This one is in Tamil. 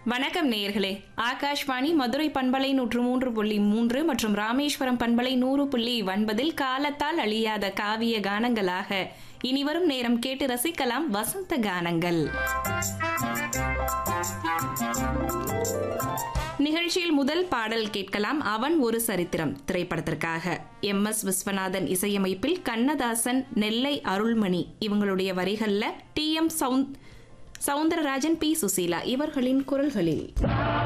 வணக்கம் நேயர்களே ஆகாஷ்வாணி மதுரை பண்பலை நூற்று மூன்று புள்ளி மூன்று மற்றும் ராமேஸ்வரம் பண்பலை நூறு புள்ளி ஒன்பதில் காலத்தால் அழியாத காவிய கானங்களாக இனிவரும் நேரம் கேட்டு ரசிக்கலாம் வசந்த கானங்கள் நிகழ்ச்சியில் முதல் பாடல் கேட்கலாம் அவன் ஒரு சரித்திரம் திரைப்படத்திற்காக எம் எஸ் விஸ்வநாதன் இசையமைப்பில் கண்ணதாசன் நெல்லை அருள்மணி இவங்களுடைய வரிகள்ல T M Soundararajan P Susheela இவர்களின் குரல்களில்